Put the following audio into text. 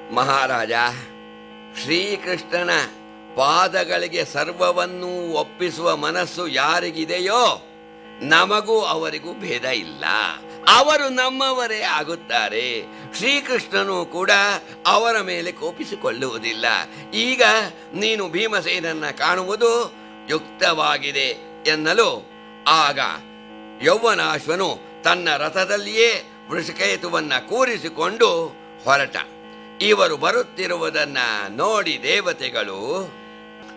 ಮಹಾರಾಜ ಶ್ರೀಕೃಷ್ಣನ ಪಾದಗಳಿಗೆ ಸರ್ವವನ್ನೂ ಒಪ್ಪಿಸುವ ಮನಸ್ಸು ಯಾರಿಗಿದೆಯೋ ನಮಗೂ ಅವರಿಗೂ ಭೇದ ಇಲ್ಲ ಅವರು ನಮ್ಮವರೇ ಆಗುತ್ತಾರೆ ಶ್ರೀಕೃಷ್ಣನು ಕೂಡ ಅವರ ಮೇಲೆ ಕೋಪಿಸಿಕೊಳ್ಳುವುದಿಲ್ಲ ಈಗ ನೀನು ಭೀಮಸೇನನ್ನ ಕಾಣುವುದು ಯುಕ್ತವಾಗಿದೆ ಎನ್ನಲು ಆಗ ಯೌವನಾಶ್ವನು ತನ್ನ ರಥದಲ್ಲಿಯೇ ವೃಷಕೇತುವನ್ನ ಕೂರಿಸಿಕೊಂಡು ಹೊರಟ ಇವರು ಬರುತ್ತಿರುವುದನ್ನ ನೋಡಿ ದೇವತೆಗಳು